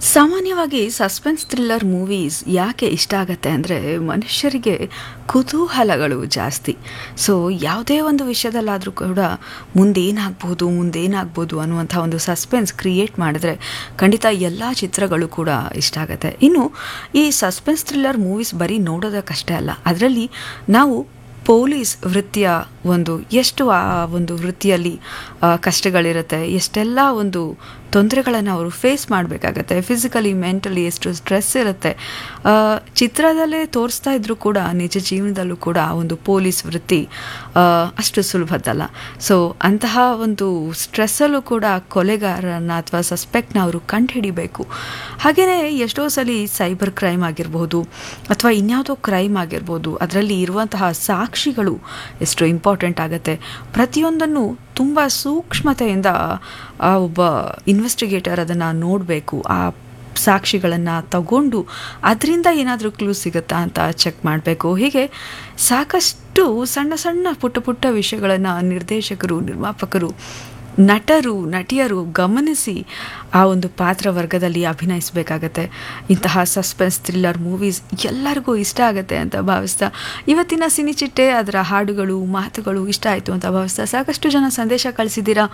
ಸಾಮಾನ್ಯವಾಗಿ suspense thriller movies ಯಾಕೆ ಇಷ್ಟ ಆಗತ್ತೆ ಅಂದರೆ ಮನುಷ್ಯರಿಗೆ ಕುತೂಹಲಗಳು ಜಾಸ್ತಿ ಸೊ ಯಾವುದೇ ಒಂದು ವಿಷಯದಲ್ಲಾದರೂ ಕೂಡ ಮುಂದೇನಾಗ್ಬೋದು ಮುಂದೇನಾಗ್ಬೋದು ಅನ್ನುವಂಥ ಒಂದು ಸಸ್ಪೆನ್ಸ್ ಕ್ರಿಯೇಟ್ ಮಾಡಿದ್ರೆ ಖಂಡಿತ ಎಲ್ಲ ಚಿತ್ರಗಳು ಕೂಡ ಇಷ್ಟ ಆಗುತ್ತೆ ಇನ್ನು ಈ ಸಸ್ಪೆನ್ಸ್ ಥ್ರಿಲ್ಲರ್ ಮೂವೀಸ್ ಬರೀ ನೋಡೋದಕ್ಕಷ್ಟೇ ಅಲ್ಲ ಅದರಲ್ಲಿ ನಾವು ಪೊಲೀಸ್ ವೃತ್ತಿಯ ಒಂದು ಎಷ್ಟು ಆ ಒಂದು ವೃತ್ತಿಯಲ್ಲಿ ಆ, ಕಷ್ಟಗಳಿರುತ್ತೆ ಎಷ್ಟೆಲ್ಲ ಒಂದು ತೊಂದರೆಗಳನ್ನು ಅವರು ಫೇಸ್ ಮಾಡಬೇಕಾಗತ್ತೆ ಫಿಸಿಕಲಿ ಮೆಂಟಲಿ ಎಷ್ಟು ಸ್ಟ್ರೆಸ್ ಇರುತ್ತೆ ಆ, ಚಿತ್ರದಲ್ಲೇ ತೋರಿಸ್ತಾ ಇದ್ರೂ ಕೂಡ ನಿಜ ಜೀವನದಲ್ಲೂ ಕೂಡ ಆ ಒಂದು ಪೊಲೀಸ್ ವೃತ್ತಿ ಆ, ಅಷ್ಟು ಸುಲಭದ್ದಲ್ಲ ಸೊ ಅಂತಹ ಒಂದು ಸ್ಟ್ರೆಸ್ಸಲ್ಲೂ ಕೂಡ ಕೊಲೆಗಾರನ ಅಥವಾ ಸಸ್ಪೆಕ್ಟ್ನ ಅವರು ಕಂಡುಹಿಡಿಬೇಕು ಹಾಗೆಯೇ ಎಷ್ಟೋ ಸಲ ಸೈಬರ್ ಕ್ರೈಮ್ ಆಗಿರ್ಬೋದು ಅಥವಾ ಇನ್ಯಾವುದೋ ಕ್ರೈಮ್ ಆಗಿರ್ಬೋದು ಅದರಲ್ಲಿ ಇರುವಂತಹ ಸಾಕ್ಷಿಗಳು ಎಷ್ಟು ಇಂಪಾರ್ಟೆಂಟ್ ಆಗುತ್ತೆ ಪ್ರತಿಯೊಂದನ್ನು ತುಂಬ ಸೂಕ್ಷ್ಮತೆಯಿಂದ ಆ ಒಬ್ಬ ಇನ್ವೆಸ್ಟಿಗೇಟರ್ ಅದನ್ನು ನೋಡಬೇಕು ಆ ಸಾಕ್ಷಿಗಳನ್ನು ತಗೊಂಡು ಅದರಿಂದ ಏನಾದರೂ ಕ್ಲೂ ಸಿಗುತ್ತಾ ಅಂತ ಚೆಕ್ ಮಾಡಬೇಕು ಹೀಗೆ ಸಾಕಷ್ಟು ಸಣ್ಣ ಸಣ್ಣ ಪುಟ್ಟ ಪುಟ್ಟ ವಿಷಯಗಳನ್ನು ನಿರ್ದೇಶಕರು ನಿರ್ಮಾಪಕರು ನಟರು ನಟಿಯರು ಗಮನಿಸಿ ಆ ಒಂದು ಪಾತ್ರ ವರ್ಗದಲ್ಲಿ ಅಭಿನಯಿಸಬೇಕಾಗತ್ತೆ ಇಂತಹ ಸಸ್ಪೆನ್ಸ್ ಥ್ರಿಲ್ಲರ್ ಮೂವೀಸ್ ಎಲ್ಲರಿಗೂ ಇಷ್ಟ ಆಗುತ್ತೆ ಅಂತ ಭಾವಿಸ್ತಾ ಇವತ್ತಿನ ಸಿನಿಚಿಟ್ಟೆ ಅದರ ಹಾಡುಗಳು ಮಾತುಗಳು ಇಷ್ಟ ಆಯಿತು ಅಂತ ಭಾವಿಸ್ತಾ ಸಾಕಷ್ಟು ಜನ ಸಂದೇಶ ಕಳಿಸಿದ್ದೀರಾ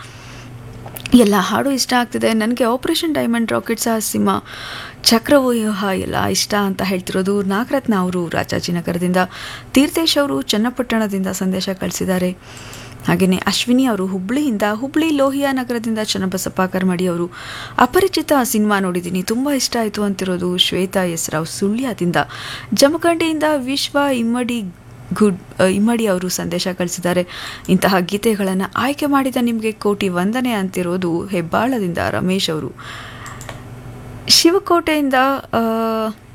ಎಲ್ಲ ಹಾಡು ಇಷ್ಟ ಆಗ್ತಿದೆ ನನಗೆ ಆಪರೇಷನ್ ಡೈಮಂಡ್ ರಾಕೆಟ್ ಸಹ ಸಿಂಹ ಚಕ್ರವ್ಯೂಹ ಎಲ್ಲ ಇಷ್ಟ ಅಂತ ಹೇಳ್ತಿರೋದು ನಾಗರತ್ನ ಅವರು ರಾಜಾಜಿನಗರದಿಂದ ತೀರ್ಥೇಶ್ ಅವರು ಚನ್ನಪಟ್ಟಣದಿಂದ ಸಂದೇಶ ಕಳಿಸಿದ್ದಾರೆ ಹಾಗೆಯೇ ಅಶ್ವಿನಿ ಅವರು ಹುಬ್ಳಿಯಿಂದ ಹುಬ್ಳಿ ಲೋಹಿಯಾ ನಗರದಿಂದ ಚನ್ನಬಸಪ್ಪ ಕರ್ಮಡಿ ಅವರು ಅಪರಿಚಿತ ಸಿನಿಮಾ ನೋಡಿದ್ದೀನಿ ತುಂಬ ಇಷ್ಟ ಆಯಿತು ಅಂತಿರೋದು ಶ್ವೇತಾ ಎಸ್ ರಾವ್ ಸುಳ್ಯದಿಂದ ಜಮಖಂಡಿಯಿಂದ ವಿಶ್ವ ಇಮ್ಮಡಿ ಗುಡ್ ಇಮ್ಮಡಿ ಅವರು ಸಂದೇಶ ಕಳಿಸಿದ್ದಾರೆ ಇಂತಹ ಗೀತೆಗಳನ್ನು ಆಯ್ಕೆ ಮಾಡಿದ ನಿಮಗೆ ಕೋಟಿ ವಂದನೆ ಅಂತಿರೋದು ಹೆಬ್ಬಾಳದಿಂದ ರಮೇಶ್ ಅವರು ಶಿವಕೋಟೆಯಿಂದ ಆ,